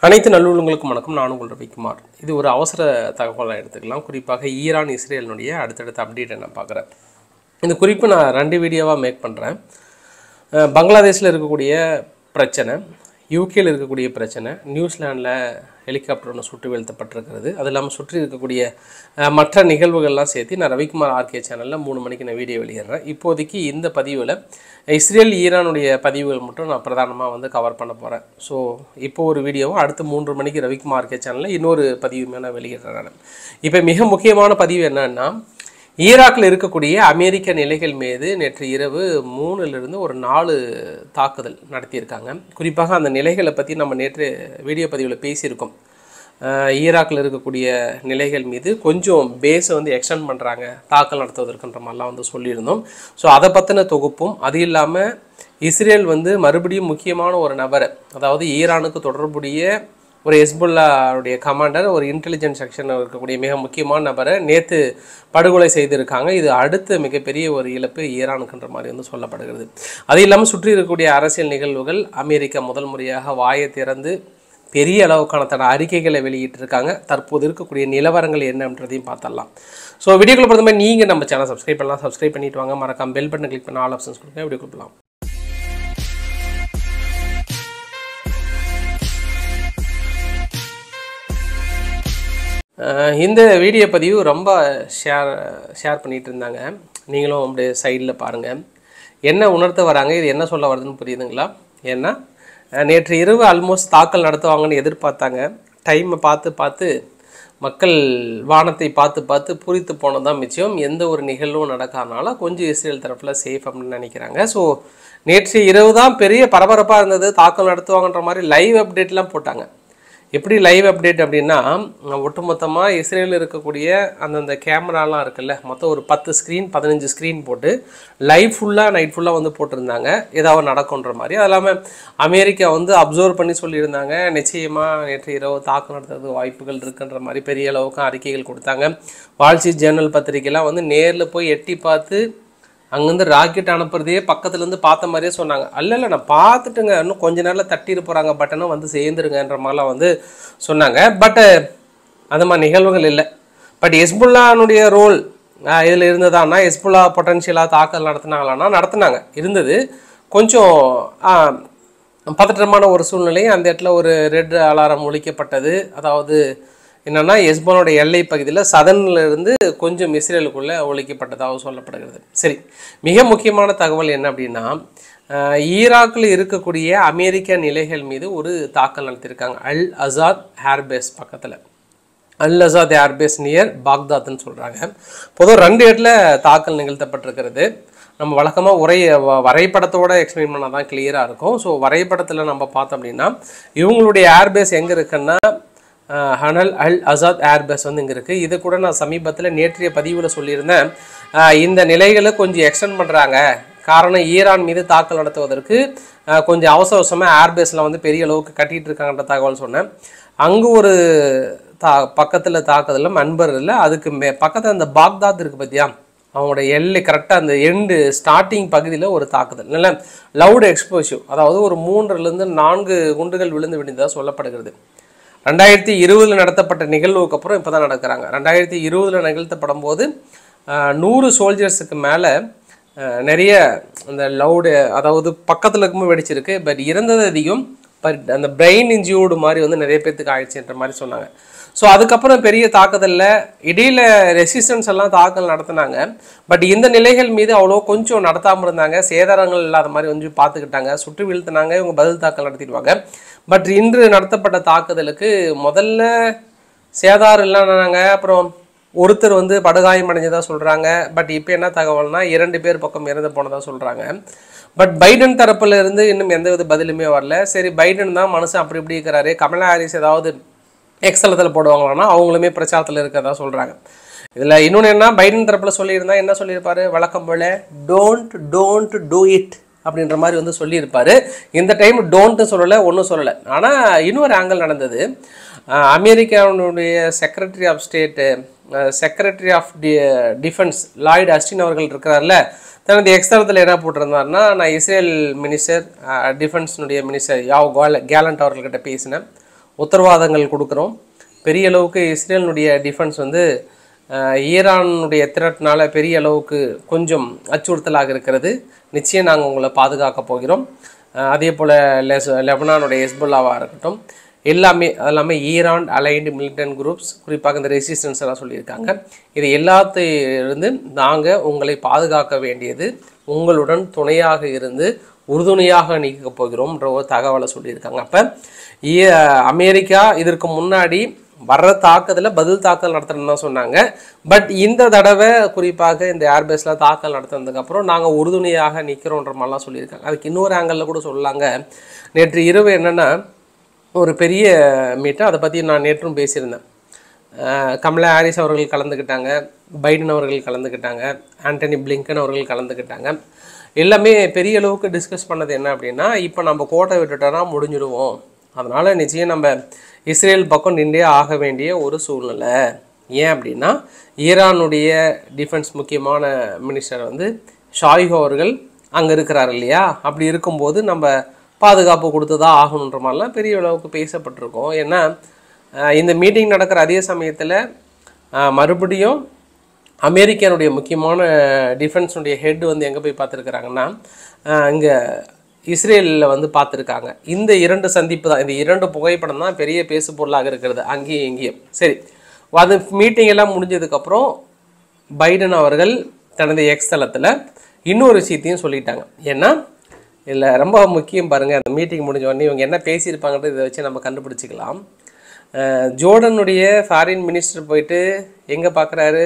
அனைத்து நல்லுள்ளங்களுக்கும் வணக்கம் நான் உங்கள் ரவிக்குமார் இது ஒரு அவசர தகவலாக எடுத்துக்கலாம் குறிப்பாக ஈரான் இஸ்ரேலினுடைய அடுத்தடுத்த அப்டேட்டை நான் பார்க்குறேன் இந்த குறிப்பு நான் ரெண்டு வீடியோவாக மேக் பண்ணுறேன் பங்களாதேஷில் இருக்கக்கூடிய பிரச்சனை யூகேல இருக்கக்கூடிய பிரச்சனை நியூசிலாண்டில் ஹெலிகாப்டர் ஒன்று சுட்டு வீழ்த்தப்பட்டிருக்கிறது அது இல்லாமல் சுற்றி இருக்கக்கூடிய அஹ், மற்ற நிகழ்வுகள்லாம் சேர்த்து நான் ரவிக்குமார் ஆர்கே சேனலில் மூணு மணிக்கு நான் வீடியோ வெளியிடுறேன் இப்போதைக்கு இந்த பதிவில் இஸ்ரேல் ஈரானுடைய பதிவுகள் மட்டும் நான் பிரதானமாக வந்து கவர் பண்ண போகிறேன் ஸோ இப்போ ஒரு வீடியோவும் அடுத்து மூன்று மணிக்கு ரவிக்குமார் ஆர்கே சேனலில் இன்னொரு பதிவுமே நான் வெளியிடுறேன் நான் இப்போ மிக முக்கியமான பதிவு என்னன்னா ஈராக்கில் இருக்கக்கூடிய அமெரிக்க நிலைகள் மீது நேற்று இரவு மூணுலேருந்து ஒரு நாலு தாக்குதல் நடத்தியிருக்காங்க குறிப்பாக அந்த நிலைகளை பற்றி நம்ம நேற்று வீடியோ பதிவில் பேசியிருக்கோம் அஹ் ஈராக்கில் இருக்கக்கூடிய நிலைகள் மீது கொஞ்சம் பேஸை வந்து எக்ஸ்டெண்ட் பண்ணுறாங்க தாக்கல் நடத்துவதற்குன்ற மாதிரிலாம் வந்து சொல்லியிருந்தோம் ஸோ அதை பற்றின தொகுப்பும் அது இல்லாமல் இஸ்ரேல் வந்து மறுபடியும் முக்கியமான ஒரு நபரை அதாவது ஈரானுக்கு தொடர்புடைய ஒரு ஹெஸ்புல்லாவுடைய கமாண்டர் ஒரு இன்டெலிஜென்ஸ் செக்ஷனில் இருக்கக்கூடிய மிக முக்கியமான நபரை நேற்று படுகொலை செய்திருக்காங்க இது அடுத்த மிகப்பெரிய ஒரு இழப்பு ஈரானுக்குன்ற மாதிரி வந்து சொல்லப்படுகிறது அது இல்லாமல் சுற்றி இருக்கக்கூடிய அரசியல் நிகழ்வுகள் அமெரிக்கா முதல் முறையாக வாயை திறந்து பெரிய அளவுக்கான தன அறிக்கைகளை வெளியிட்டிருக்காங்க தற்போது இருக்கக்கூடிய நிலவரங்கள் என்னன்றதையும் பார்த்தரலாம் ஸோ வீடியோக்குள்ள பொறுத்த மாதிரி நீங்கள் நம்ம சேனல் சப்ஸ்கிரைப் பண்ணலாம் சப்ஸ்கிரைப் பண்ணிட்டு வாங்க மறக்காம பெல் பட்டன் கிளிக் பண்ண ஆல் ஆப்ஷன்ஸ் கொடுங்க வீடியோ கொடுக்கலாம் அஹ் இந்த வீடியோ பதிவு ரொம்ப ஷேர் ஷேர் பண்ணிட்டு இருந்தாங்க நீங்களும் அப்படியே சைடில் பாருங்கள் என்ன உணர்த்த வராங்க இது என்ன சொல்ல வருதுன்னு புரியுதுங்களா ஏன்னா அஹ் நேற்று இரவு ஆல்மோஸ்ட் தாக்கல் நடத்துவாங்கன்னு எதிர்பார்த்தாங்க டைமை பார்த்து பார்த்து மக்கள் வானத்தை பார்த்து பார்த்து பூரித்து போனதான் மிச்சம் எந்த ஒரு நிகழ்வும் நடக்காதனால கொஞ்சம் இஸ்ரேல் தரப்பில் சேஃப் அப்படின்னு நினைக்கிறாங்க ஸோ நேற்று இரவு தான் பெரிய பரபரப்பாக இருந்தது தாக்கல் நடத்துவாங்கன்ற மாதிரி லைவ் அப்டேட்லாம் போட்டாங்க எப்படி லைவ் அப்டேட் அப்படின்னா ஒட்டுமொத்தமாக இஸ்ரேலில் இருக்கக்கூடிய அந்தந்த கேமராலாம் இருக்குல்ல மொத்தம் ஒரு பத்து ஸ்க்ரீன் பதினஞ்சு ஸ்க்ரீன் போட்டு லைவ் ஃபுல்லாக நைட் ஃபுல்லாக வந்து போட்டிருந்தாங்க ஏதாவது நடக்கும்ன்ற மாதிரி அது இல்லாமல் அமெரிக்கா வந்து அப்சர்வ் பண்ணி சொல்லியிருந்தாங்க நிச்சயமாக நேற்று இரவு தாக்கம் நடத்துறது வாய்ப்புகள் இருக்குன்ற மாதிரி பெரிய அளவுக்கு அறிக்கைகள் கொடுத்தாங்க வால்ஸ்ட்ரீட் ஜேர்னல் பத்திரிக்கைலாம் வந்து நேரில் போய் எட்டி பார்த்து அங்கேருந்து ராக்கெட் அனுப்புறதையே பக்கத்துலேருந்து பார்த்த மாதிரியே சொன்னாங்க அல்ல இல்லை நான் பார்த்துட்டுங்க இன்னும் கொஞ்ச நேரத்தில் தட்டிட்டு போகிறாங்க பட்டனும் வந்து சேர்ந்துருங்கன்ற மாதிரிலாம் வந்து சொன்னாங்க பட்டு அந்த மாதிரி நிகழ்வுகள் இல்லை பட் எஸ்புல்லானுடைய ரோல் இதில் இருந்ததான்னா எஸ்புல்லா பொட்டன்ஷியலாக தாக்கல் நடத்துனாங்களான்னா நடத்துனாங்க இருந்தது கொஞ்சம் ஆ, பதற்றமான ஒரு சூழ்நிலை அந்த இடத்துல ஒரு ரெட் அலாரம் ஒழிக்கப்பட்டது அதாவது என்னன்னா எஸ்போனோட எல்லை பகுதியில் சதன்ல இருந்து கொஞ்சம் இஸ்ரேலுக்குள்ள ஒழிக்கப்பட்டதாக சொல்லப்படுகிறது சரி மிக முக்கியமான தகவல் என்ன அப்படின்னா அஹ், ஈராக்கில் இருக்கக்கூடிய அமெரிக்க நிலைகள் மீது ஒரு தாக்கல் நடத்தியிருக்காங்க அல் அசாத் ஏர்பேஸ் பக்கத்தில் அல் அசாத் ஏர்பேஸ் நியர் பாக்தாத்னு சொல்கிறாங்க பொதுவாக ரெண்டு இடத்துல தாக்கல் நிகழ்த்தப்பட்டிருக்கிறது நம்ம வழக்கமாக உரை வ- வரைபடத்தோட எக்ஸ்பிளைன் பண்ணால் தான் கிளியராக இருக்கும் ஸோ வரைபடத்தில் நம்ம பார்த்தோம் அப்படின்னா இவங்களுடைய ஏர்பேஸ் எங்கே இருக்குன்னா அஹ், ஹனல் அல் அசாத் ஏர்பேஸ் வந்து இங்கே இருக்குது இது கூட நான் சமீபத்தில் நேற்றைய பதிவில் சொல்லியிருந்தேன் அஹ், இந்த நிலைகளை கொஞ்சம் எக்ஸ்டெண்ட் பண்ணுறாங்க காரணம் ஈரான் மீது தாக்கல் நடத்துவதற்கு அஹ், கொஞ்சம் அவசர அவசரமாக ஏர்பேஸில் வந்து பெரிய அளவுக்கு கட்டிட்டு இருக்காங்கன்ற தகவல் சொன்னேன் அங்கே ஒரு தா பக்கத்தில் தாக்குதலும் அன்பர் இல்லை அதுக்கு மே பக்கத்தில் அந்த பாக்தாத் இருக்குது பார்த்தியா அவங்களோட எல்லை கரெக்டாக அந்த எண்டு ஸ்டார்டிங் பகுதியில் ஒரு தாக்குதல் நல்ல லவுட் எக்ஸ்ப்ளோசிவ் அதாவது ஒரு மூன்றுலேருந்து நான்கு குண்டுகள் விழுந்து விழுந்ததாக சொல்லப்படுகிறது ரெண்டாயிரத்தி இருபதில் நடத்தப்பட்ட நிகழ்வுக்கு அப்புறம் இப்போ தான் நடக்கிறாங்க ரெண்டாயிரத்தி இருபதில் நிகழ்த்தப்படும் போது ஆஹ், நூறு சோல்ஜர்ஸுக்கு மேலே நிறைய அந்த லவுடு அதாவது பக்கத்தில் இருக்கும்போது வெடிச்சிருக்கு பட் இறந்தது அதிகம் பட் அந்த பிரெயின் இன்ஜியூர்டு மாதிரி வந்து நிறைய பேர்த்துக்கு ஆயிடுச்சுன்ற மாதிரி சொன்னாங்க ஸோ அதுக்கப்புறம் பெரிய தாக்குதலில் இடையில ரெசிஸ்டன்ஸ் எல்லாம் தாக்கல் நடத்தினாங்க பட் இந்த நிலைகள் மீது அவ்வளோ கொஞ்சம் நடத்தாமல் இருந்தாங்க சேதாரங்கள் இல்லாத மாதிரி கொஞ்சம் பார்த்துக்கிட்டாங்க சுட்டு வீழ்த்தினாங்க இவங்க பதில் தாக்கல் நடத்திடுவாங்க பட் இன்று நடத்தப்பட்ட தாக்குதலுக்கு முதல்ல சேதாரம் இல்லைன்னாங்க அப்புறம் ஒருத்தர் வந்து படுகாயம் அடைஞ்சதாக சொல்கிறாங்க பட் இப்போ என்ன தகவல்னா இரண்டு பேர் பக்கம் இறந்து போனதாக சொல்கிறாங்க பட் பைடன் தரப்புல இருந்து இன்னும் எந்த வித பதிலுமே வரல சரி பைடன் தான் மனுஷன் அப்படி இப்படி இருக்கிறாரு கமலா ஹாரிஸ் ஏதாவது எக்ஸலத்தில் போடுவாங்களான்னா அவங்களுமே பிரச்சாரத்தில் இருக்கிறதா சொல்கிறாங்க இதில் இன்னொன்று என்ன பைடன் தரப்பில் சொல்லியிருந்தா என்ன சொல்லியிருப்பாரு வழக்கம் போல டோன்ட் டோன்ட் டூ இட் அப்படின்ற மாதிரி வந்து சொல்லியிருப்பாரு இந்த டைம் டோன்ட்டு சொல்லலை ஒன்றும் சொல்லலை ஆனால் இன்னொரு ஆங்கிள் நடந்தது அஹ் அமெரிக்காவுடைய secretary of state secretary of the defence Lloyd Austin அவர்கள் இருக்கிறார்ல தனது எக்ஸ்தரத்தில் என்ன போட்டிருந்தாருன்னா நான் இஸ்ரேல் மினிஸ்டர் டிஃபென்ஸ்னுடைய மினிஸ்டர் யாவ் கோல கேலண்ட் அவர்கள்கிட்ட பேசினேன் உத்தரவாதங்கள் கொடுக்குறோம் பெரிய அளவுக்கு இஸ்ரேலினுடைய டிஃபென்ஸ் வந்து அஹ், ஈரானுடைய திரட்டினால பெரிய அளவுக்கு கொஞ்சம் அச்சுறுத்தலாக இருக்கிறது நிச்சயம் நாங்கள் உங்களை பாதுகாக்க போகிறோம் அஹ், அதே போல் லெஸ் லெபனானுடைய ஹெஸ்புல்லாவாக இருக்கட்டும் எல்லாமே அது எல்லாமே ஈரான் அலைன்டு மிலிட்டன் குரூப்ஸ் குறிப்பாக இந்த ரெசிஸ்டன்ஸ் எல்லாம் சொல்லியிருக்காங்க இது எல்லாத்தையிலிருந்து நாங்கள் உங்களை பாதுகாக்க வேண்டியது உங்களுடன் துணையாக இருந்து உறுதுணையாக நீக்க போகிறோம்ன்ற ஒரு தகவலை சொல்லியிருக்காங்க அப்போ அமெரிக்கா இதற்கு முன்னாடி வர்ற தாக்குதலில் பதில் தாக்கல் நடத்தணும்னு தான் சொன்னாங்க பட் இந்த தடவை குறிப்பாக இந்த ஏர்பேஸில் தாக்கல் நடத்தினதுக்கப்புறம் நாங்கள் உறுதுணையாக நிற்கிறோன்ற மாதிரிலாம் சொல்லியிருக்காங்க அதுக்கு இன்னொரு ஆங்கிளில் கூட சொல்லாங்க நேற்று இரவு என்னென்னா ஒரு பெரிய மீட்டை அதை பற்றி நான் நேற்றும் பேசியிருந்தேன் அஹ் கமலா ஹாரிஸ் அவர்கள் கலந்துக்கிட்டாங்க பைடன் அவர்கள் கலந்துக்கிட்டாங்க ஆண்டனி பிளிங்கன் அவர்கள் கலந்துக்கிட்டாங்க எல்லாமே பெரிய அளவுக்கு டிஸ்கஸ் பண்ணது என்ன அப்படின்னா இப்போ நம்ம கோட்டை விட்டுட்டோன்னா முடிஞ்சிடுவோம் அதனால் நிச்சயம் நம்ம இஸ்ரேல் பக்கம் நின்றே ஆக வேண்டிய ஒரு சூழ்நிலை ஏன் அப்படின்னா ஈரானுடைய டிஃபென்ஸ் முக்கியமான மினிஸ்டர் வந்து ஷாயிஹோ அவர்கள் அங்கே இருக்கிறார் இல்லையா அப்படி இருக்கும்போது நம்ம பாதுகாப்பு கொடுத்து தான் ஆகணுன்ற மாதிரிலாம் பெரிய அளவுக்கு பேசப்பட்டிருக்கோம் ஏன்னா அஹ் இந்த மீட்டிங் நடக்கிற அதே சமயத்தில் மறுபடியும் அமெரிக்கனுடைய முக்கியமான டிஃபென்ஸுடைய ஹெட் வந்து எங்கே போய் பார்த்துருக்குறாங்கன்னா இங்கே இஸ்ரேலில் வந்து பார்த்துருக்காங்க இந்த இரண்டு சந்திப்பு தான் இந்த இரண்டு புகைப்படம் தான் பெரிய பேசு பொருளாக இருக்கிறது அங்கேயும் இங்கேயும் சரி அது மீட்டிங் எல்லாம் முடிஞ்சதுக்கப்புறம் பைடன் அவர்கள் தனது எக்ஸ் தளத்தில் இன்னொரு விஷயத்தையும் சொல்லிட்டாங்க ஏன்னா இதில் ரொம்ப முக்கியம் பாருங்கள் அந்த மீட்டிங் முடிஞ்ச உடனே இவங்க என்ன பேசியிருப்பாங்கன்றது இதை வச்சு நம்ம கண்டுபிடிச்சிக்கலாம் அஹ் ஜோர்டனுடைய ஃபாரின் மினிஸ்டர் போயிட்டு எங்கே பார்க்குறாரு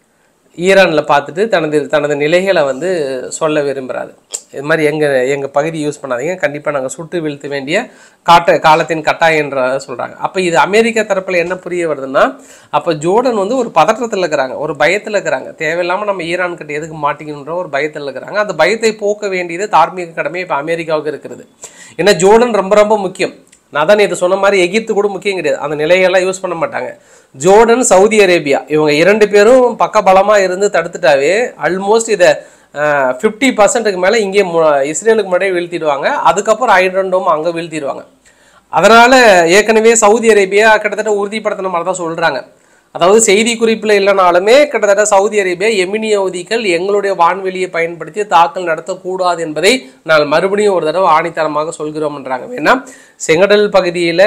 ஈரானில் பார்த்துட்டு தனது தனது நிலைகளை வந்து சொல்ல விரும்புகிறாரு இது மாதிரி எங்கள் எங்கள் பகுதி யூஸ் பண்ணாதீங்க கண்டிப்பாக நாங்கள் சுட்டு வீழ்த்த வேண்டிய காட்ட காலத்தின் கட்டாயன்ற சொல்கிறாங்க அப்போ இது அமெரிக்கா தரப்பில் என்ன புரிய வருதுன்னா அப்போ ஜோர்டன் வந்து ஒரு பதற்றத்தில் இருக்கிறாங்க ஒரு பயத்தில் இருக்கிறாங்க தேவையில்லாமல் நம்ம ஈரான் கிட்ட எதுக்கு மாட்டிக்கணுன்ற ஒரு பயத்தில் இருக்கிறாங்க அந்த பயத்தை போக்க வேண்டியது தார்மீக கடமை இப்போ அமெரிக்காவுக்கு இருக்கிறது ஏன்னா ஜோர்டன் ரொம்ப ரொம்ப முக்கியம் நான் தான் இது சொன்ன மாதிரி எகிப்து கூட முக்கியம் கிடையாது அந்த நிலையெல்லாம் யூஸ் பண்ண மாட்டாங்க ஜோர்டன் சவுதி அரேபியா இவங்க இரண்டு பேரும் பக்கபலமாக இருந்து தடுத்துட்டாவே ஆல்மோஸ்ட் இதை ஃபிஃப்டி பர்சன்ட்டுக்கு மேலே இங்கே மு- இஸ்ரேலுக்கு முன்னாடியே வீழ்த்திடுவாங்க அதுக்கப்புறம் ஐரண்டோம் அங்கே வீழ்த்திடுவாங்க அதனால் ஏற்கனவே சவுதி அரேபியா கிட்டத்தட்ட உறுதிப்படுத்தின மாதிரி தான் சொல்கிறாங்க அதாவது செய்தி குறிப்பில் இல்லைனாலுமே கிட்டத்தட்ட சவுதி அரேபியா எமினி அவதிகள் எங்களுடைய வான்வெளியை பயன்படுத்தி தாக்கல் நடத்தக்கூடாது என்பதை நான் மறுபடியும் ஒரு தடவை ஆணித்தரமாக சொல்கிறோம்ன்றாங்க ஏன்னா செங்கடல் பகுதியில்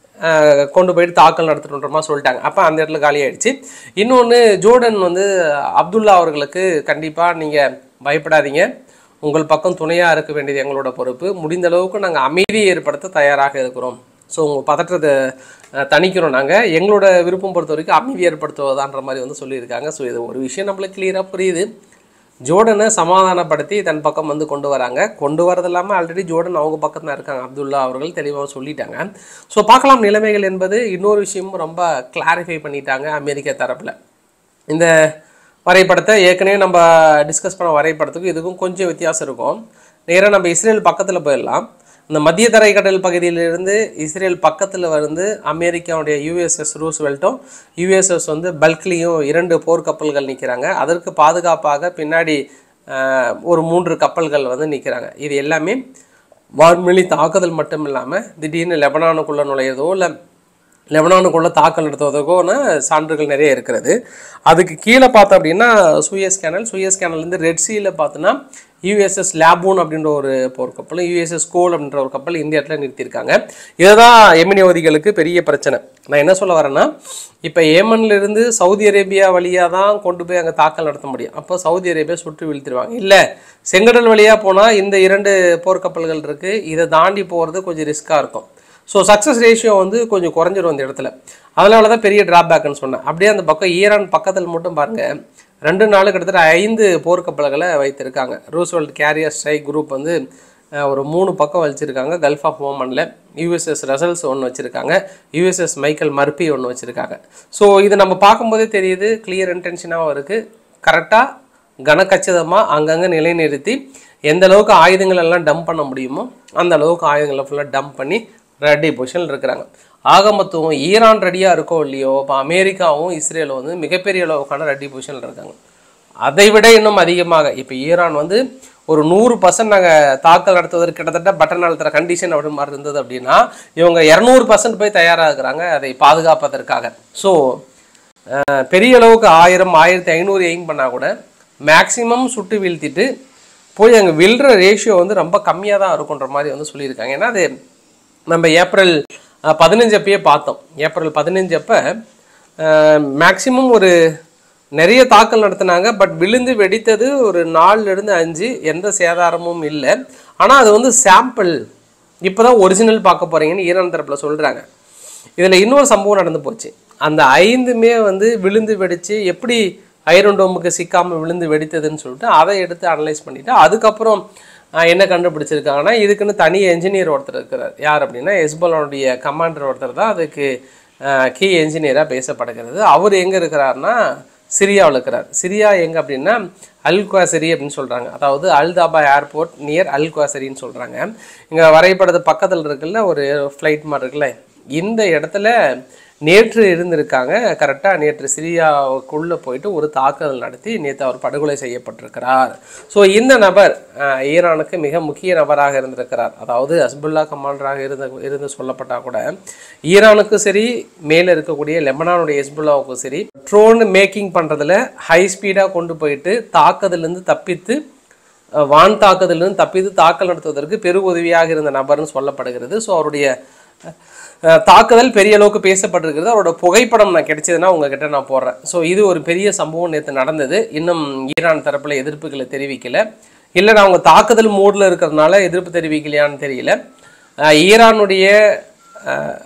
கொண்டு போயிட்டு தாக்கல் நடத்தணுன்ற மாதிரி சொல்லிட்டாங்க அப்போ அந்த இடத்துல காலியாயிடுச்சு இன்னொன்று ஜோர்டன் வந்து அப்துல்லா அவர்களுக்கு கண்டிப்பாக நீங்கள் பயப்படாதீங்க உங்கள் பக்கம் துணையாக இருக்க வேண்டியது எங்களோட பொறுப்பு முடிந்த அளவுக்கு நாங்கள் அமைதியை ஏற்படுத்த தயாராக இருக்கிறோம் ஸோ உங்கள் பதற்றத்தை அஹ், தணிக்கிறோம் நாங்கள் எங்களோட விருப்பம் பொறுத்த வரைக்கும் அமைதி ஏற்படுத்துவதான்ற மாதிரி வந்து சொல்லியிருக்காங்க ஸோ இது ஒரு விஷயம் நம்மளுக்கு கிளியராக புரியுது ஜோர்டனை சமாதானப்படுத்தி தன் பக்கம் வந்து கொண்டு வராங்க கொண்டு வரது இல்லாமல் ஆல்ரெடி ஜோர்டன் அவங்க பக்கம் தான் இருக்காங்க அப்துல்லா அவர்கள் தெளிவாக சொல்லிட்டாங்க ஸோ பார்க்கலாம் நிலைமைகள் என்பது இன்னொரு விஷயமும் ரொம்ப கிளாரிஃபை பண்ணிட்டாங்க அமெரிக்கா தரப்பில் இந்த வரைபடத்தை ஏற்கனவே நம்ம டிஸ்கஸ் பண்ண வரைபடத்துக்கும் இதுக்கும் கொஞ்சம் வித்தியாசம் இருக்கும் நேராக நம்ம இஸ்ரேல் பக்கத்தில் போயிடலாம் இந்த மத்திய தரைக்கடல் பகுதியிலிருந்து இஸ்ரேல் பக்கத்தில் வந்து அமெரிக்காவுடைய யூஎஸ்எஸ் ரூஸ்வெல்ட்டும் யூஎஸ்எஸ் வந்து பல்க்லேயும் இரண்டு போர்க்கப்பல்கள் நிற்கிறாங்க அதற்கு பாதுகாப்பாக பின்னாடி ஆஹ், ஒரு மூன்று கப்பல்கள் வந்து நிற்கிறாங்க இது எல்லாமே வான்வெளி தாக்குதல் மட்டும் இல்லாமல் திடீர்னு லெபனானுக்குள்ளே நுழையிறதோ இல்லை லெபனானுக்குள்ளே தாக்கல் நடத்துவதற்கோன சான்றுகள் நிறைய இருக்கிறது அதுக்கு கீழே பார்த்தோம் அப்படின்னா சூயஸ் கேனல் சூயஸ் கேனல்லேருந்து ரெட் சீல பார்த்தோன்னா யூஎஸ்எஸ் லேபூன் அப்படின்ற ஒரு போர்க்கப்பல் யூஎஸ்எஸ் கோல் அப்படின்ற ஒரு கப்பல் இந்த இடத்துல நிறுத்தியிருக்காங்க இதுதான் எமினியவதிகளுக்கு பெரிய பிரச்சனை நான் என்ன சொல்ல வரேன்னா இப்போ ஏமன்ல இருந்து சவுதி அரேபியா வழியாக தான் கொண்டு போய் அங்கே தாக்கல் நடத்த முடியும் அப்போ சவுதி அரேபியா சுட்டு வீழ்த்திடுவாங்க இல்லை செங்கடல் வழியாக போனால் இந்த இரண்டு போர்க்கப்பல்கள் இருக்குது இதை தாண்டி போகிறது கொஞ்சம் ரிஸ்க்காக இருக்கும் ஸோ சக்ஸஸ் ரேஷியோ வந்து கொஞ்சம் குறைஞ்சிரும் அந்த இடத்துல அதனால தான் பெரிய டிராபேக்னு சொன்னேன் அப்படியே அந்த பக்கம் ஈரான் பக்கத்தில் மட்டும் பாருங்க ரெண்டு நாள் கிட்டத்தட்ட ஐந்து போர்க்கப்பல்களை வைத்திருக்காங்க ரூஸ்வெல்ட் கேரியர் ஸ்ட்ரைக் குரூப் வந்து அஹ், ஒரு மூணு பக்கம் வச்சுருக்காங்க கல்ஃப் ஆஃப் ஓமனில் யூஎஸ்எஸ் ரசல்ஸ் ஒன்று வச்சுருக்காங்க யூஎஸ்எஸ் மைக்கேல் மர்பி ஒன்று வச்சுருக்காங்க ஸோ இது நம்ம பார்க்கும்போதே தெரியுது கிளியர் இன்டென்ஷனாகவும் இருக்குது கரெக்டாக கனக்கச்சிதமாக அங்கங்கே நிலைநிறுத்தி எந்த அளவுக்கு ஆயுதங்கள் எல்லாம் டம்ப் பண்ண முடியுமோ அந்த அளவுக்கு ஆயுதங்களை ஃபுல்லாக டம்ப் பண்ணி ரெடி பொசிஷனில் இருக்கிறாங்க ஆக மொத்தம் ஈரான் ரெடியாக இருக்கோ இல்லையோ இப்போ அமெரிக்காவும் இஸ்ரேலும் வந்து மிகப்பெரிய அளவுக்கான ரெடி பொசிஷனில் இருக்காங்க அதை விட இன்னும் அதிகமாக இப்போ ஈரான் வந்து ஒரு நூறு பர்சன்ட் நாங்கள் தாக்கல் நடத்துவதற்கு கிட்டத்தட்ட பட்டன் அழுத்துற கண்டிஷன் அப்படி மாதிரி இருந்தது அப்படின்னா இவங்க இரநூறு பர்சன்ட் போய் தயாராக இருக்கிறாங்க அதை பாதுகாப்பதற்காக ஸோ பெரிய அளவுக்கு ஆயிரம் ஆயிரத்தி ஐநூறு எய்ம் பண்ணால் கூட மேக்ஸிமம் சுட்டு வீழ்த்திட்டு போய் அங்கே வில்ற ரேஷியோ வந்து ரொம்ப கம்மியாக தான் இருக்குன்ற மாதிரி வந்து சொல்லியிருக்காங்க ஏன்னா அது நம்ம ஏப்ரல் அஹ், பதினஞ்சு அப்பயே பார்த்தோம் ஏப்ரல் பதினஞ்சு அப்போ மேக்ஸிமம் ஒரு நிறைய தாக்கல் நடத்தினாங்க பட் விழுந்து வெடித்தது ஒரு நாலுல இருந்து அஞ்சு எந்த சேதாரமும் இல்லை ஆனால் அது வந்து சாம்பிள் இப்போ தான் ஒரிஜினல் பார்க்க போகிறீங்கன்னு ஈரான் தரப்பில் சொல்கிறாங்க இதில் இன்னொரு சம்பவம் நடந்து போச்சு அந்த ஐந்துமே வந்து விழுந்து வெடித்து எப்படி ஐரன் டோமுக்கு சிக்காமல் விழுந்து வெடித்ததுன்னு சொல்லிட்டு அதை எடுத்து அனலைஸ் பண்ணிட்டு அதுக்கப்புறம் ஆஹ், என்ன கண்டுபிடிச்சிருக்காங்கன்னா இதுக்குன்னு தனி என்ஜினியர் ஒருத்தர் இருக்கிறார் யார் அப்படின்னா எஸ்பலோனுடைய கமாண்டர் ஒருத்தர் தான் அதுக்கு கீ என்ஜினியராக பேசப்படுகிறது அவர் எங்கே இருக்கிறாருன்னா சிரியாவில் இருக்கிறார் சிரியா எங்கே அப்படின்னா அல் குவாசரி அப்படின்னு சொல்கிறாங்க அதாவது அல்தாபா ஏர்போர்ட் நியர் அல் குவாசரின்னு சொல்கிறாங்க இங்கே வரைபடத்து பக்கத்தில் இருக்குல்ல ஒரு ஃப்ளைட் மாதிரி இருக்குல்ல இந்த இடத்துல நேற்று இருந்திருக்காங்க கரெக்டாக நேற்று சிரியாவுக்குள்ளே போயிட்டு ஒரு தாக்குதல் நடத்தி நேற்று அவர் படுகொலை செய்யப்பட்டிருக்கிறார் ஸோ இந்த நபர் அஹ், ஈரானுக்கு மிக முக்கிய நபராக இருந்திருக்கிறார் அதாவது ஹஸ்புல்லா கமாண்டராக இருந்த இருந்து சொல்லப்பட்டால் கூட ஈரானுக்கும் சரி மேலே இருக்கக்கூடிய லெபனானுடைய ஹெஸ்புல்லாவுக்கும் சரி ட்ரோன் மேக்கிங் பண்ணுறதுல ஹை ஸ்பீடாக கொண்டு போயிட்டு தாக்குதலேருந்து தப்பித்து அஹ், வான் தாக்குதலிருந்து தப்பித்து தாக்கல் நடத்துவதற்கு பெரு உதவியாக இருந்த நபர்னு சொல்லப்படுகிறது ஸோ அவருடைய அஹ், தாக்குதல் பெரிய அளவுக்கு பேசப்பட்டிருக்கிறது அவரோட புகைப்படம் நான் கிடைச்சதுன்னா உங்ககிட்ட நான் போடுறேன் ஸோ இது ஒரு பெரிய சம்பவம் நேற்று நடந்தது இன்னும் ஈரான் தரப்பில் எதிர்ப்புகளை தெரிவிக்கல இல்லை நான் அவங்க தாக்குதல் மோடில் இருக்கிறதுனால எதிர்ப்பு தெரிவிக்கலையான்னு தெரியல அஹ், ஈரானுடைய அஹ்,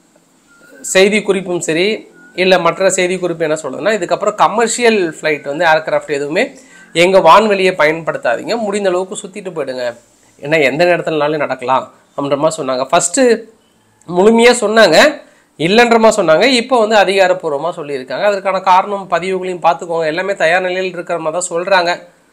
செய்தி குறிப்பும் சரி இல்லை மற்ற செய்தி குறிப்பு என்ன சொல்லுதுன்னா இதுக்கப்புறம் கமர்ஷியல் ஃப்ளைட் வந்து ஏர்கிராஃப்ட் எதுவுமே எங்கள் வான்வெளியை பயன்படுத்தாதீங்க முடிந்த அளவுக்கு சுற்றிட்டு போயிடுங்க ஏன்னா எந்த நேரத்துலனாலும் நடக்கலாம் அப்படின்ற மாதிரி சொன்னாங்க ஃபஸ்ட்டு முழுமையாக சொன்னாங்க இல்லைன்ற மாதிரி சொன்னாங்க இப்போ வந்து அதிகாரப்பூர்வமாக சொல்லியிருக்காங்க அதற்கான காரணம் பதிவுகளையும் பார்த்துக்கோங்க எல்லாமே தயார் நிலையில் இருக்கிற மாதிரி தான் சொல்கிறாங்க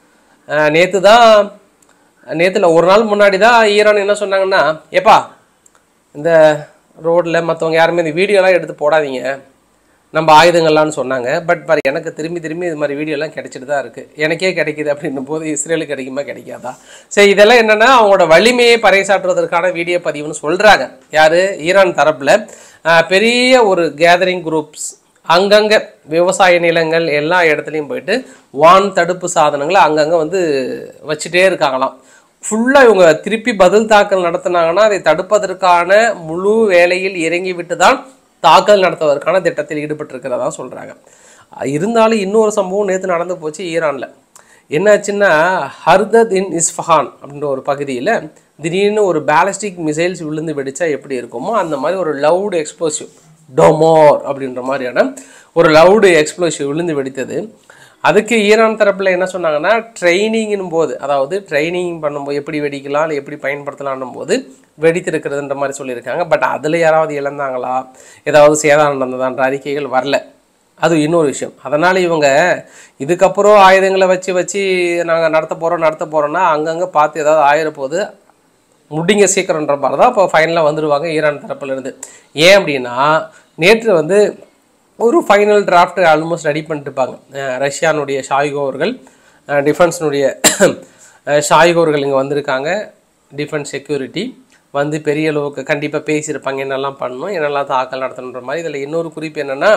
நேற்று தான் நேற்றுல ஒரு நாள் முன்னாடி தான் ஈரான் என்ன சொன்னாங்கன்னா ஏப்பா இந்த ரோட்டில் மற்றவங்க யாருமே இந்த வீடியோலாம் எடுத்து போடாதீங்க நம்ம ஆயுதங்கள்லாம்னு சொன்னாங்க பட் பாரு எனக்கு திரும்பி திரும்பி இது மாதிரி வீடியோலாம் கிடைச்சிட்டு தான் இருக்குது எனக்கே கிடைக்குது அப்படின்னும் போது இஸ்ரேலுக்கு கிடைக்குமா கிடைக்காதா சரி இதெல்லாம் என்னென்னா அவங்களோட வலிமையை பறைசாற்றுவதற்கான வீடியோ பதிவுன்னு சொல்கிறாங்க யார் ஈரான் தரப்பில் பெரிய ஒரு கேதரிங் குரூப்ஸ் அங்கங்கே விவசாய நிலங்கள் எல்லா இடத்துலையும் போயிட்டு வான் தடுப்பு சாதனங்களை அங்கங்கே வந்து வச்சுட்டே இருக்காங்களாம் ஃபுல்லாக இவங்க திருப்பி பதில் தாக்கல் நடத்தினாங்கன்னா அதை தடுப்பதற்கான முழு வேலையில் இறங்கி விட்டு தான் தாக்கல் நடத்துவதற்கான திட்டத்தில் ஈடுபட்டிருக்கிறதா சொல்கிறாங்க இருந்தாலும் இன்னொரு சம்பவம் நேற்று நடந்து போச்சு ஈரானில் என்னாச்சுன்னா ஹர்தத் இன் இஸ்ஃபஹான் அப்படின்ற ஒரு பகுதியில் திடீர்னு ஒரு பேலஸ்டிக் மிசைல்ஸ் விழுந்து வெடிச்சா எப்படி இருக்குமோ அந்த மாதிரி ஒரு லவுடு எக்ஸ்ப்ளோசிவ் டொமோர் அப்படின்ற மாதிரியான ஒரு லவுடு எக்ஸ்ப்ளோசிவ் விழுந்து வெடித்தது அதுக்கு ஈரான் தரப்பில் என்ன சொன்னாங்கன்னா ட்ரைனிங்கின் போது அதாவது ட்ரைனிங் பண்ணும்போது எப்படி வெடிக்கலாம் இல்லை எப்படி பயன்படுத்தலாம்னும் போது வெடித்திருக்கிறதுன்ற மாதிரி சொல்லியிருக்காங்க பட் அதில் யாராவது இழந்தாங்களா ஏதாவது சேதாரம் நடந்ததான்ற அறிக்கைகள் வரல அது இன்னொரு விஷயம் அதனால் இவங்க இதுக்கப்புறம் ஆயுதங்களை வச்சு வச்சு நாங்கள் நடத்த போகிறோம் நடத்த போகிறோன்னா அங்கங்கே பார்த்து ஏதாவது ஆயிரப்போது முடிங்க சீக்கிரன்ற மாதிரி தான் இப்போ ஃபைனலாக வந்துடுவாங்க ஈரான் தரப்புலேருந்து ஏன் அப்படின்னா நேற்று வந்து ஒரு ஃபைனல் டிராஃப்ட் ஆல்மோஸ்ட் ரெடி பண்ணிட்டுருப்பாங்க அஹ் ரஷ்யானுடைய ஷாய்கோ அவர்கள் டிஃபென்ஸினுடைய ஷாய்கோ அவர்கள் இங்கே வந்திருக்காங்க டிஃபென்ஸ் செக்யூரிட்டி வந்து பெரிய அளவுக்கு கண்டிப்பாக பேசியிருப்பாங்க என்னெல்லாம் பண்ணணும் என்னெல்லாம் தாக்கல் நடத்தணுன்ற மாதிரி இதில் இன்னொரு குறிப்பு என்னென்னா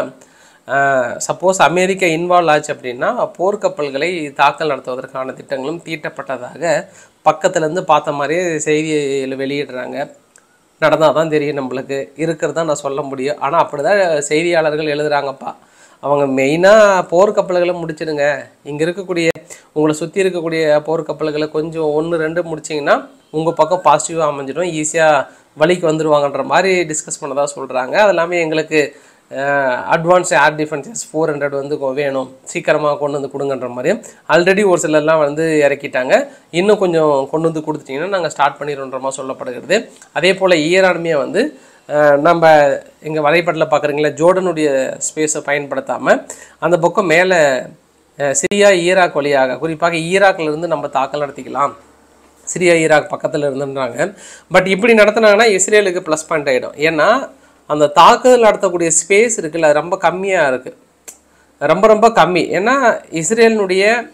சப்போஸ் அமெரிக்கா இன்வால்வ் ஆச்சு அப்படின்னா போர்க்கப்பல்களை தாக்கல் நடத்துவதற்கான திட்டங்களும் தீட்டப்பட்டதாக பக்கத்துலேருந்து பார்த்த மாதிரியே செய்தியில் வெளியிடுறாங்க நடந்தால் தான் தெரியும் நம்மளுக்கு இருக்கிறதா நான் சொல்ல முடியும் ஆனால் அப்படி தான் செய்தியாளர்கள் எழுதுகிறாங்கப்பா அவங்க மெயினாக போர்க்கப்பல்களை முடிச்சிடுங்க இங்கே இருக்கக்கூடிய உங்களை சுற்றி இருக்கக்கூடிய போர்க்கப்பல்களை கொஞ்சம் ஒன்று ரெண்டு முடிச்சிங்கன்னா உங்கள் பக்கம் பாசிட்டிவாக அமைஞ்சிடும் ஈஸியாக வழிக்கு வந்துடுவாங்கன்ற மாதிரி டிஸ்கஸ் பண்ணதாக சொல்கிறாங்க அது எல்லாமே எங்களுக்கு advance air defences four hundred வந்து கொ- வேணும் சீக்கிரமாக கொண்டு வந்து கொடுங்கன்ற மாதிரி ஆல்ரெடி ஒரு சிலர்லாம் வந்து இறக்கிட்டாங்க இன்னும் கொஞ்சம் கொண்டு வந்து கொடுத்துட்டிங்கன்னா நாங்கள் ஸ்டார்ட் பண்ணிடுன்ற மாதிரி சொல்லப்படுகிறது அதே போல் ஈரானுமே வந்து அஹ், நம்ம எங்கள் வலைப்படத்தில் பார்க்குறீங்களா ஜோர்டனுடைய ஸ்பேஸை பயன்படுத்தாமல் அந்த பக்கம் மேலே சிரியா ஈராக் வழியாக குறிப்பாக ஈராக்ல இருந்து நம்ம தாக்கல் நடத்திக்கலாம் சிரியா ஈராக் பக்கத்தில் இருந்துன்றாங்க பட் இப்படி நடத்துனாங்கன்னா இஸ்ரேலுக்கு ப்ளஸ் பாயிண்ட் ஆகிடும் ஏன்னா அந்த தாக்குதல் நடத்தக்கூடிய ஸ்பேஸ் இருக்குல்ல அது ரொம்ப கம்மியாக இருக்குது ரொம்ப ரொம்ப கம்மி ஏன்னா இஸ்ரேலினுடைய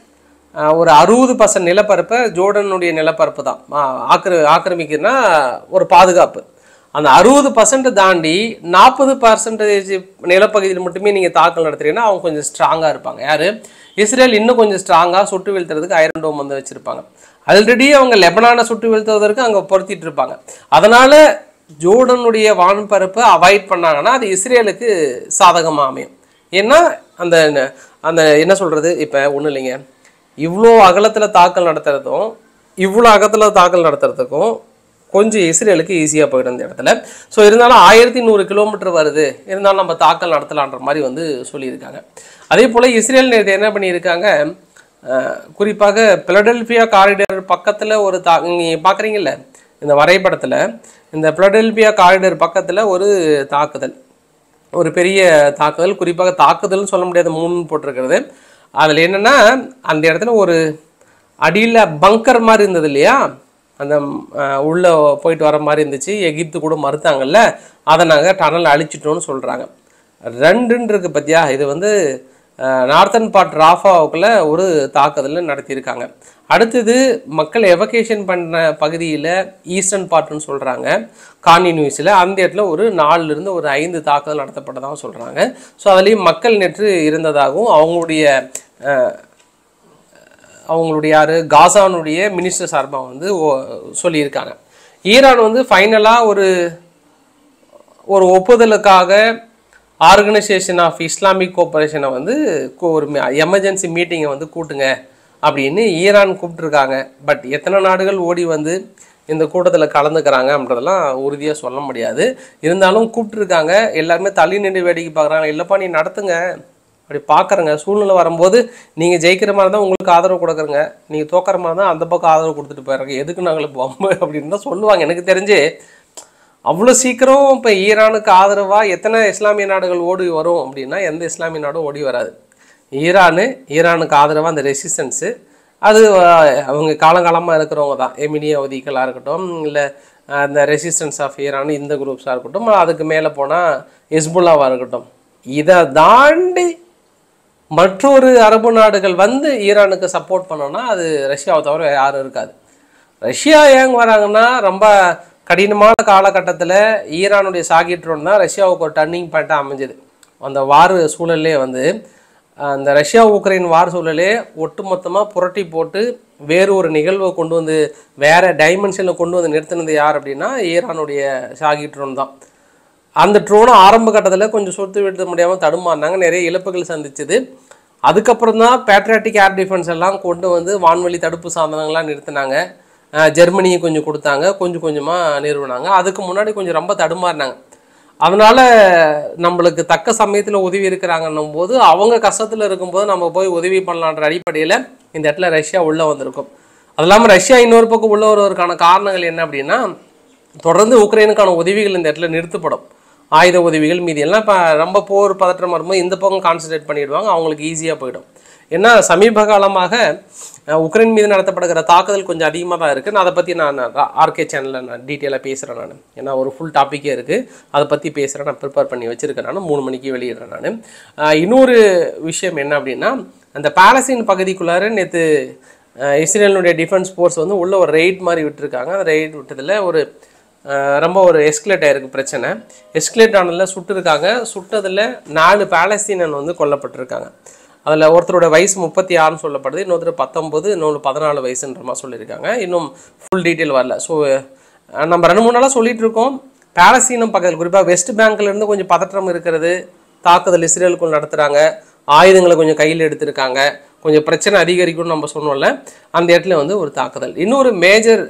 அஹ், ஒரு அறுபது பர்சன்ட் நிலப்பரப்பை ஜோர்டனுடைய நிலப்பரப்பு தான் ஆக்கிர ஆக்கிரமிக்குதுன்னா ஒரு பாதுகாப்பு அந்த அறுபது பர்சன்ட் தாண்டி நாற்பது பர்சன்டேஜ் நிலப்பகுதியில் மட்டுமே நீங்கள் தாக்கல் நடத்துறீங்கன்னா அவங்க கொஞ்சம் ஸ்ட்ராங்காக இருப்பாங்க யார் இஸ்ரேல் இன்னும் கொஞ்சம் ஸ்ட்ராங்காக சுட்டு வீழ்த்துறதுக்கு ஐரன் டோம் வந்து வச்சுருப்பாங்க ஆல்ரெடி அவங்க லெபனானை சுட்டு வீழ்த்துவதற்கு அங்கே பொருத்திட்டு இருப்பாங்க அதனால ஜோர்டனுடைய வான்பரப்பை அவாய்ட் பண்ணாங்கன்னா அது இஸ்ரேலுக்கு சாதகமாக அமையும் ஏன்னா அந்த அந்த என்ன சொல்கிறது இப்போ ஒன்றும் இல்லைங்க இவ்வளோ அகலத்தில் தாக்கல் நடத்துறதும் இவ்வளோ அகலத்தில் தாக்கல் நடத்துறதுக்கும் கொஞ்சம் இஸ்ரேலுக்கு ஈஸியாக போயிடும் இந்த இடத்துல ஸோ இருந்தாலும் ஆயிரத்தி நூறு கிலோமீட்டர் வருது இருந்தாலும் நம்ம தாக்கல் நடத்தலான்ற மாதிரி வந்து சொல்லியிருக்காங்க அதே போல் இஸ்ரேல் நேற்று என்ன பண்ணியிருக்காங்க அஹ், குறிப்பாக பிலடெல்பியா காரிடர் பக்கத்தில் ஒரு தா நீங்கள் பார்க்குறீங்கல்ல இந்த வரைபடத்தில் இந்த பிலடெல்பியா காரிடர் பக்கத்தில் ஒரு தாக்குதல் ஒரு பெரிய தாக்குதல் குறிப்பாக தாக்குதல்னு சொல்ல முடியாத மூணு போட்டிருக்கிறது அதில் என்னென்னா அந்த இடத்துல ஒரு அடியில் பங்கர் மாதிரி இருந்தது இல்லையா அந்த அஹ், உள்ள போயிட்டு வர மாதிரி இருந்துச்சு எகிப்து கூட மறுத்தாங்கல்ல அதை நாங்கள் டனல் அழிச்சிட்டோம்னு சொல்கிறாங்க ரெண்டுன்னு இருக்கு பத்தியா இது வந்து நார்த்தன் பார்ட் ராஃபாவுக்குள்ள ஒரு தாக்குதல் நடத்தியிருக்காங்க அடுத்தது மக்கள் எவகேஷன் பண்ண பகுதியில் ஈஸ்டர்ன் பார்ட்னு சொல்கிறாங்க காணி நியூஸில் அந்த இடத்துல ஒரு நாலுலேருந்து ஒரு ஐந்து தாக்குதல் நடத்தப்பட்டதாகவும் சொல்கிறாங்க ஸோ அதுலேயும் மக்கள் நேற்று இருந்ததாகவும் அவங்களுடைய அஹ், அவங்களுடைய யார் காசானுடைய மினிஸ்டர் சார்பாக வந்து ஓ- சொல்லியிருக்காங்க ஈரான் வந்து ஃபைனலாக ஒரு ஒரு ஒப்புதலுக்காக ஆர்கனைசேஷன் ஆஃப் இஸ்லாமிக் கோஆபரேஷனை வந்து கு- ஒரு எமர்ஜென்சி மீட்டிங்கை வந்து கூட்டுங்க அப்படின்னு ஈரான் கூப்பிட்டுருக்காங்க பட் எத்தனை நாடுகள் ஓடி வந்து இந்த கூட்டத்தில் கலந்துக்கிறாங்க அப்படின்றதெல்லாம் உறுதியாக சொல்ல முடியாது இருந்தாலும் கூப்பிட்டுருக்காங்க எல்லாருமே தள்ளி நின்று வேடிக்கை பார்க்குறாங்க இல்லைப்பா நீ நடத்துங்க அப்படி பார்க்குறங்க சூழ்நிலை வரும்போது நீங்கள் ஜெயிக்கிற மாதிரி தான் உங்களுக்கு ஆதரவு கொடுக்குறங்க நீங்கள் தோக்கிற மாதிரி தான் அந்த பக்கம் ஆதரவு கொடுத்துட்டு போயிடுறாங்க எதுக்கு நாங்கள் பம்பு அப்படின்னு தான் சொல்லுவாங்க எனக்கு தெரிஞ்சு அவ்வளோ சீக்கிரம் இப்போ ஈரானுக்கு ஆதரவாக எத்தனை இஸ்லாமிய நாடுகள் ஓடி வரும் அப்படின்னா எந்த இஸ்லாமிய நாடும் ஓடி வராது ஈரானு ஈரானுக்கு ஆதரவாக அந்த ரெசிஸ்டன்ஸு அது அஹ், அவங்க காலங்காலமாக இருக்கிறவங்க தான் எமினிய அவதிகளாக இருக்கட்டும் இல்லை அந்த ரெசிஸ்டன்ஸ் ஆஃப் ஈரான் இந்த குரூப்ஸாக இருக்கட்டும் அதுக்கு மேலே போனால் ஹிஸ்புல்லாவாக இருக்கட்டும் இதை தாண்டி மற்றொரு அரபு நாடுகள் வந்து ஈரானுக்கு சப்போர்ட் பண்ணோன்னா அது ரஷ்யாவை தவிர வேற யாரும் இருக்காது ரஷ்யா ஏங்க வராங்கன்னா ரொம்ப கடினமான காலகட்டத்தில் ஈரானுடைய சாகிட்ரோன் தான் ரஷ்யாவுக்கு ஒரு டர்னிங் பாயிண்ட்டாக அமைஞ்சது அந்த வார் சூழல்லே வந்து அந்த ரஷ்யா உக்ரைன் வார் சூழலே ஒட்டுமொத்தமாக புரட்டி போட்டு வேறு ஒரு நிகழ்வை கொண்டு வந்து வேற டைமென்ஷனில் கொண்டு வந்து நிறுத்தினது யார் அப்படின்னா ஈரானுடைய ஷாகிட்ரோன் தான் அந்த ட்ரோனை ஆரம்ப கட்டத்தில் கொஞ்சம் சொத்து விடுத்த முடியாமல் தடுமாறினாங்க நிறைய இழப்புகள் சந்திச்சது அதுக்கப்புறம் தான் பேட்ரியாட்டிக் ஏர் டிஃபென்ஸ் எல்லாம் கொண்டு வந்து வான்வழி தடுப்பு சாதனங்கள்லாம் நிறுத்தினாங்க அஹ் ஜெர்மனியை கொஞ்சம் கொடுத்தாங்க கொஞ்சம் கொஞ்சமாக நிறுவினாங்க அதுக்கு முன்னாடி கொஞ்சம் ரொம்ப தடுமாறினாங்க அதனால நம்மளுக்கு தக்க சமயத்தில் உதவி இருக்கிறாங்கன்னும் போது அவங்க கஷ்டத்தில் இருக்கும்போது நம்ம போய் உதவி பண்ணலான்ற அடிப்படையில் இந்த இடத்துல ரஷ்யா உள்ளே வந்திருக்கும் அது இல்லாமல் ரஷ்யா இன்னொரு பக்கம் உள்ள வருவதற்கான காரணங்கள் என்ன அப்படின்னா தொடர்ந்து உக்ரைனுக்கான உதவிகள் இந்த இடத்துல நிறுத்தப்படும் ஆயுத உதவிகள் மீதி எல்லாம் இப்போ ரொம்ப போர் பதற்றம் வரும்போது இந்த பக்கம் கான்சன்ட்ரேட் பண்ணிடுவாங்க அவங்களுக்கு ஈஸியாக போயிடும் ஏன்னா சமீப காலமாக அஹ், உக்ரைன் மீது நடத்தப்படுகிற தாக்குதல் கொஞ்சம் அதிகமாக தான் இருக்குது நான் அதை பற்றி நான் ஆர்கே சேனலில் நான் டீட்டெயிலாக பேசுகிறேன் நான் ஏன்னா ஒரு ஃபுல் டாப்பிக்கே இருக்குது அதை பற்றி பேசுகிறேன் நான் ப்ரிப்பேர் பண்ணி வச்சுருக்கேன் நான் மூணு மணிக்கு வெளியிடுறேன் நான் இன்னொரு விஷயம் என்ன அப்படின்னா அந்த பாலஸ்தீன் பகுதிக்குள்ளார நேற்று இஸ்ரேலினுடைய டிஃபென்ஸ் ஃபோர்ஸ் வந்து உள்ள ஒரு ரெய்ட் மாதிரி விட்டுருக்காங்க அந்த ரெய்ட் விட்டதில் ஒரு அஹ், ரொம்ப ஒரு எஸ்கலேட் ஆயிருக்கு பிரச்சனை எஸ்கலேட் ஆனதில் சுட்டிருக்காங்க சுட்டதில் நாலு பாலஸ்தீனன் வந்து கொல்லப்பட்டிருக்காங்க அதில் ஒருத்தரோட வயசு முப்பத்தி ஆறுன்னு சொல்லப்படுது இன்னொருத்தர் பத்தொம்பது இன்னொன்று பதினாலு வயசுன்ற மாதிரி சொல்லியிருக்காங்க இன்னும் ஃபுல் டீட்டெயில் வரல ஸோ நம்ம ரெண்டு மூணு நாளாக சொல்லிட்டு இருக்கோம் பாலஸ்தீனம் பக்கத்தில் குறிப்பாக வெஸ்ட் பேங்க்ல இருந்து கொஞ்சம் பதற்றம் இருக்கிறது தாக்குதல் இஸ்ரேலுக்குள் நடத்துகிறாங்க ஆயுதங்களை கொஞ்சம் கையில் எடுத்திருக்காங்க கொஞ்சம் பிரச்சனை அதிகரிக்கும்னு நம்ம சொன்னோம்ல அந்த இடத்துல வந்து ஒரு தாக்குதல் இன்னொரு மேஜர்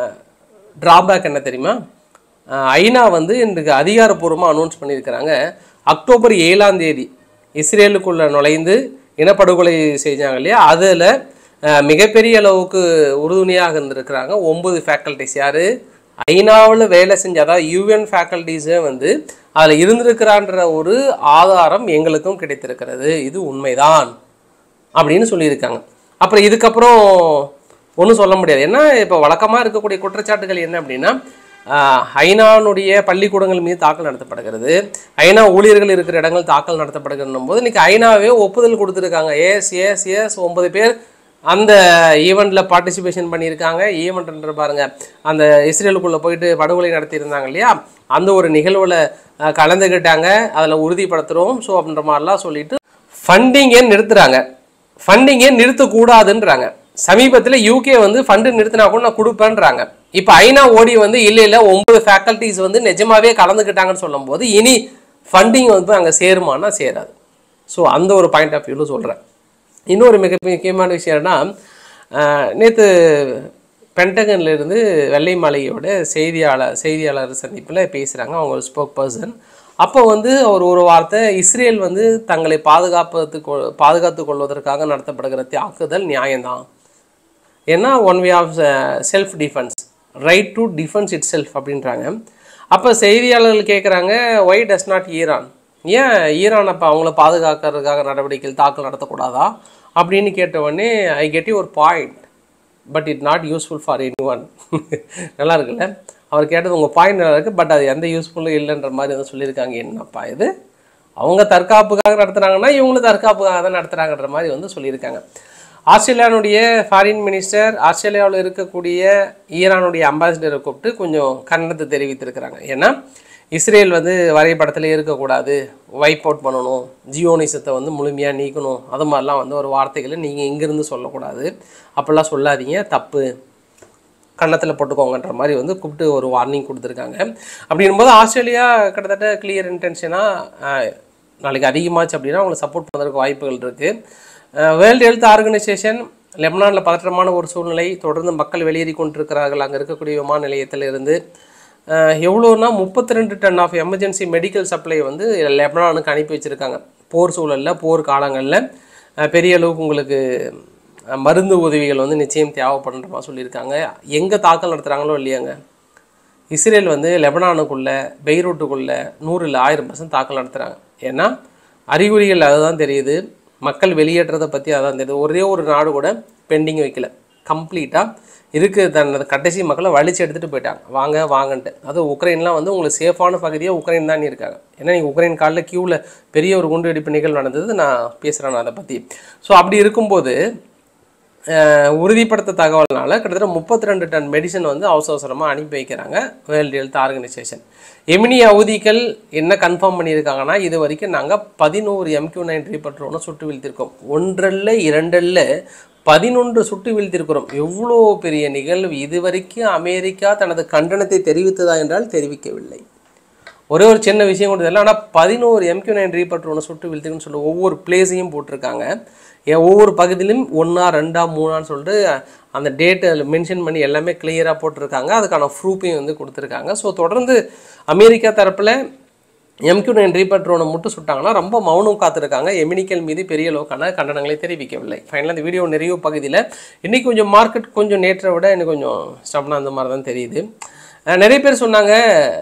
டிராபேக் என்ன தெரியுமா அஹ் ஐநா வந்து இன்றைக்கு அதிகாரப்பூர்வமாக அனௌன்ஸ் பண்ணியிருக்கிறாங்க அக்டோபர் ஏழாம் தேதி இஸ்ரேலுக்குள்ள நுழைந்து இனப்படுகொலை செஞ்சாங்க இல்லையா அதில் மிகப்பெரிய அளவுக்கு உறுதுணையாக இருந்திருக்கிறாங்க ஒன்பது ஃபேக்கல்டிஸ் யார் ஐநாவில் வேலை செஞ்ச அதாவது யூஎன் ஃபேக்கல்டிஸே வந்து அதில் இருந்திருக்கிறான்ற ஒரு ஆதாரம் எங்களுக்கும் கிடைத்திருக்கிறது இது உண்மைதான் அப்படின்னு சொல்லியிருக்காங்க அப்புறம் இதுக்கப்புறம் ஒன்றும் சொல்ல முடியாது ஏன்னா இப்போ வழக்கமாக இருக்கக்கூடிய குற்றச்சாட்டுகள் என்ன அப்படின்னா ஆஹ், ஐநானுடைய பள்ளிக்கூடங்கள் மீது தாக்கல் நடத்தப்படுகிறது ஐநா ஊழியர்கள் இருக்கிற இடங்கள் தாக்கல் நடத்தப்படுகிறது போது இன்னைக்கு ஐநாவே ஒப்புதல் கொடுத்துருக்காங்க எஸ் எஸ் எஸ் ஒன்பது பேர் அந்த ஈவெண்ட்டில் பார்ட்டிசிபேஷன் பண்ணியிருக்காங்க ஈவெண்ட்ன்ற பாருங்க அந்த இஸ்ரேலுக்குள்ளே போயிட்டு படுகொலை நடத்தியிருந்தாங்க இல்லையா அந்த ஒரு நிகழ்வில் அஹ், கலந்துக்கிட்டாங்க அதில் உறுதிப்படுத்துகிறோம் ஸோ அப்படின்ற மாதிரிலாம் சொல்லிட்டு ஃபண்டிங்கை நிறுத்துறாங்க ஃபண்டிங்கை நிறுத்தக்கூடாதுன்றாங்க சமீபத்தில் யூகே வந்து ஃபண்டு நிறுத்தினா கூட நான் கொடுப்பேன்றாங்க இப்போ ஐநா ஓடி வந்து இல்லை இல்லை ஒன்பது ஃபேக்கல்ட்டிஸ் வந்து நிஜமாவே கலந்துக்கிட்டாங்கன்னு சொல்லும்போது இனி ஃபண்டிங் வந்து அங்கே சேருமானா சேராது ஸோ அந்த ஒரு பாயிண்ட் ஆஃப் வியூவில் சொல்கிறேன் இன்னொரு மிக முக்கியமான விஷயம்னா நேற்று பென்டகன்ல இருந்து வெள்ளை மாளிகையோட செய்தியாளர் செய்தியாளர் சந்திப்பில் பேசுகிறாங்க அவங்க ஒரு ஸ்போக் பர்சன் அப்போ வந்து அவர் ஒரு வார்த்தை இஸ்ரேல் வந்து தங்களை பாதுகாப்பதுக்கு பாதுகாத்து கொள்வதற்காக நடத்தப்படுகிற தாக்குதல் நியாயம்தான் ஏன்னா one way of self defence right to defence itself அப்படின்றாங்க அப்போ செய்தியாளர்கள் கேட்குறாங்க ஒய் டஸ் நாட் ஈரான் ஏன் ஈரான் அப்போ அவங்கள பாதுகாக்கிறதுக்காக நடவடிக்கைகள் தாக்கல் நடத்தக்கூடாதா அப்படின்னு கேட்ட உடனே ஐ கெட் யூ ஒரு point but it not useful for anyone நல்லா இருக்குல்ல அவர் கேட்டது உங்கள் பாயிண்ட் நல்லா இருக்குது பட் அது எந்த யூஸ்ஃபுல்லும் இல்லைன்ற மாதிரி வந்து சொல்லியிருக்காங்க என்னப்பா இது அவங்க தற்காப்புக்காக நடத்துனாங்கன்னா இவங்களும் தற்காப்புக்காக தான் நடத்துகிறாங்கன்ற மாதிரி வந்து சொல்லியிருக்காங்க ஆஸ்திரேலியானுடைய ஃபாரின் மினிஸ்டர் ஆஸ்திரேலியாவில் இருக்கக்கூடிய ஈரானுடைய அம்பாசிடரை கூப்பிட்டு கொஞ்சம் கண்டனத்தை தெரிவித்திருக்கிறாங்க ஏன்னா இஸ்ரேல் வந்து வரைபடத்தில் இருக்கக்கூடாது வைப் அவுட் பண்ணணும் ஜியோனிசத்தை வந்து முழுமையாக நீக்கணும் அது மாதிரிலாம் வந்து ஒரு வார்த்தைகளை நீங்கள் இங்கேருந்து சொல்லக்கூடாது அப்படிலாம் சொல்லாதீங்க தப்பு கன்னத்தில் போட்டுக்கோங்கன்ற மாதிரி வந்து கூப்பிட்டு ஒரு வார்னிங் கொடுத்துருக்காங்க அப்படிங்கும்போது ஆஸ்திரேலியா கிட்டத்தட்ட கிளியர் இன்டென்ஷனாக நாளைக்கு அதிகமாச்சு அப்படின்னா அவங்களை சப்போர்ட் பண்ணுறதுக்கு வாய்ப்புகள் இருக்குது வேர்ல்டு ஹெல்த் ஆர்கனைசேஷன் லெபனானில் பதற்றமான ஒரு சூழ்நிலை தொடர்ந்து மக்கள் வெளியேறி கொண்டிருக்கிறார்கள் அங்கே இருக்கக்கூடிய விமான நிலையத்தில் இருந்து அஹ், எவ்வளோன்னா முப்பத்தி ரெண்டு ton of emergency medical supply வந்து லெபனானுக்கு அனுப்பி வச்சுருக்காங்க போர் சூழலில் போர் காலங்களில் அஹ், பெரிய அளவுக்கு உங்களுக்கு அஹ், மருந்து உதவிகள் வந்து நிச்சயம் தேவைப்படுன்ற மாதிரி சொல்லியிருக்காங்க எங்கே தாக்கல் நடத்துகிறாங்களோ இல்லையாங்க இஸ்ரேல் வந்து லெபனானுக்குள்ள பெய்ரூட்டுக்குள்ள நூறு இல்லை ஆயிரம் பர்சன்ட் தாக்கல் நடத்துகிறாங்க ஏன்னா அறிகுறிகள் அதுதான் தெரியுது மக்கள் வெளியேற்றதை பற்றி அதான் தெரியுது ஒரே ஒரு நாடு கூட பெண்டிங் வைக்கல கம்ப்ளீட்டாக இருக்கு தன் கடைசி மக்களை வலிச்சு எடுத்துகிட்டு போயிட்டாங்க வாங்க வாங்கன்ட்டு அது உக்ரைன்லாம் வந்து உங்களுக்கு சேஃபான பகுதியாக உக்ரைன் தான் இருக்காங்க ஏன்னா நீங்கள் உக்ரைன் காலில் க்யூவில் பெரிய ஒரு குண்டு வெடிப்பு நிகழ்வு நடந்தது நான் பேசுகிறேன் அதை பற்றி ஸோ அப்படி இருக்கும்போது அஹ், உறுதிப்படுத்த தகவல்னால கிட்டத்தட்ட முப்பத்தி ரெண்டு டன் மெடிசன் வந்து அவசர அவசரமாக அனுப்பி வைக்கிறாங்க வேர்ல்டு ஹெல்த் ஆர்கனைசேஷன் எமினி அவதிகள் என்ன கன்ஃபார்ம் பண்ணியிருக்காங்கன்னா இது வரைக்கும் நாங்கள் பதினோரு எம்கியூ நைன் ரீபட்ரோன்னு சுட்டு வீழ்த்திருக்கோம் ஒன்றல்ல இரண்டல்ல பதினொன்று சுட்டு வீழ்த்திருக்கிறோம் எவ்வளோ பெரிய நிகழ்வு இதுவரைக்கும் அமெரிக்கா தனது கண்டனத்தை தெரிவித்ததா என்றால் தெரிவிக்கவில்லை ஒரே ஒரு சின்ன விஷயம் கூட தெரியல ஆனால் பதினோரு எம்கியூ நைன் ரீபட் ஒன்று சுட்டு வீழ்த்துக்குன்னு சொல்லி ஒவ்வொரு பிளேஸையும் போட்டிருக்காங்க ஏன் ஒவ்வொரு பகுதியிலும் ஒன்றா ரெண்டா மூணான்னு சொல்லிட்டு அந்த டேட்டு அதில் மென்ஷன் பண்ணி எல்லாமே கிளியராக போட்டிருக்காங்க அதுக்கான ப்ரூஃபையும் வந்து கொடுத்துருக்காங்க ஸோ தொடர்ந்து அமெரிக்கா தரப்பில் எம்கியூ நைன் ரீபர் ட்ரோனை மட்டும் சுட்டாங்கன்னா ரொம்ப மௌனம் காத்திருக்காங்க எமினிக்கல் மீது பெரிய அளவுக்கான கண்டனங்களை தெரிவிக்கவில்லை ஃபைனலாக இந்த வீடியோ நிறைய பகுதியில் இன்னைக்கு கொஞ்சம் மார்க்கெட் கொஞ்சம் நேற்றை விட எனக்கு கொஞ்சம் ஸ்டப்னா அந்த மாதிரி தான் தெரியுது அஹ் நிறைய பேர் சொன்னாங்க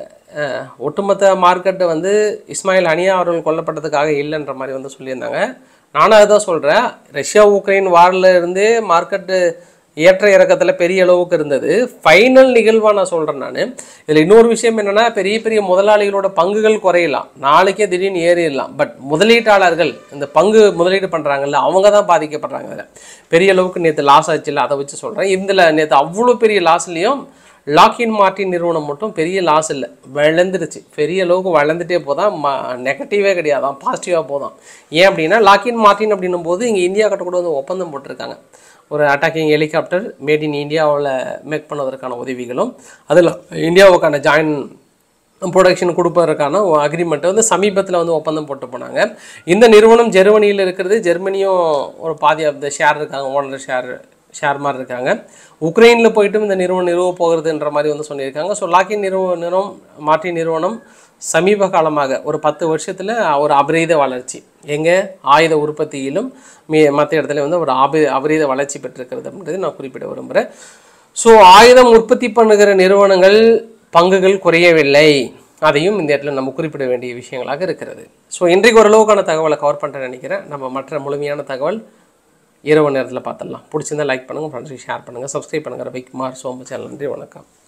அஹ் ஒட்டுமொத்த மார்க்கெட்டு வந்து இஸ்மாயில் அனியா அவர்கள் கொல்லப்பட்டதுக்காக இல்லைன்ற மாதிரி வந்து சொல்லியிருந்தாங்க நானும் அதுதான் சொல்கிறேன் ரஷ்யா உக்ரைன் வாரில் இருந்தே மார்க்கெட்டு ஏற்ற இறக்கத்தில் பெரிய அளவுக்கு இருந்தது ஃபைனல் நிகழ்வாக நான் சொல்கிறேன் நான் இதில் இன்னொரு விஷயம் என்னென்னா பெரிய பெரிய முதலாளிகளோட பங்குகள் குறையலாம் நாளைக்கே திடீர்னு ஏறிடலாம் பட் முதலீட்டாளர்கள் இந்த பங்கு முதலீடு பண்ணுறாங்கல்ல அவங்க தான் பாதிக்கப்படுறாங்க அதில் பெரிய அளவுக்கு நேற்று லாஸ் ஆச்சுல்ல அதை வச்சு சொல்கிறேன் இதில் நேற்று அவ்வளோ பெரிய லாஸ்லேயும் லாக்இன் மார்ட்டின் நிறுவனம் மட்டும் பெரிய லாஸ் இல்லை வளர்ந்துருச்சு பெரிய அளவுக்கு வளர்ந்துட்டே போதான் ம நெகட்டிவே கிடையாதான் பாசிட்டிவாக போதான் ஏன் அப்படின்னா லாக்இன் மார்ட்டின் அப்படின்னும் போது இங்கே இந்தியா கிட்ட கூட வந்து ஒப்பந்தம் போட்டிருக்காங்க ஒரு அட்டாக்கிங் ஹெலிகாப்டர் மேட் இன் இந்தியாவில் மேக் பண்ணுவதற்கான உதவிகளும் அதில் இந்தியாவுக்கான ஜாயின் ப்ரொடக்ஷன் கொடுப்பதற்கான அக்ரிமெண்ட்டை வந்து சமீபத்தில் வந்து ஒப்பந்தம் போட்டு போனாங்க இந்த நிறுவனம் ஜெர்மனியில் இருக்கிறது ஜெர்மனியும் ஒரு பாதி ஆஃப் த ஷேர் இருக்காங்க ஓனர் ஷேர் ஷேர் மாதிரி இருக்காங்க உக்ரைனில் போயிட்டும் இந்த நிறுவனம் நிறுவ போகிறதுன்ற மாதிரி வந்து சொல்லியிருக்காங்க ஸோ லாக்கின் நிறுவனம் மாற்றி நிறுவனம் சமீப காலமாக ஒரு பத்து வருஷத்தில் ஒரு அபரீத வளர்ச்சி எங்கே ஆயுத உற்பத்தியிலும் மீ மற்ற இடத்துல வந்து ஒரு அபி அபரீத வளர்ச்சி பெற்றிருக்கிறது அப்படின்றது நான் குறிப்பிட விரும்புகிறேன் ஸோ ஆயுதம் உற்பத்தி பண்ணுகிற நிறுவனங்கள் பங்குகள் குறையவில்லை அதையும் இந்த இடத்துல நம்ம குறிப்பிட வேண்டிய விஷயங்களாக இருக்கிறது ஸோ இன்றைக்கு ஓரளவுக்கான தகவலை கவர் பண்ணுறேன்னு நினைக்கிறேன் நம்ம மற்ற முழுமையான தகவல் இரவு நேரத்தில் பார்த்துடலாம் பிடிச்சிருந்தா லைக் பண்ணுங்கள் ஃப்ரெண்ட்ஸுக்கு ஷேர் பண்ணுங்கள் சப்ஸ்கிரைப் பண்ணுங்கள் ரவிக்குமார் சோமு சேனல் நன்றி வணக்கம்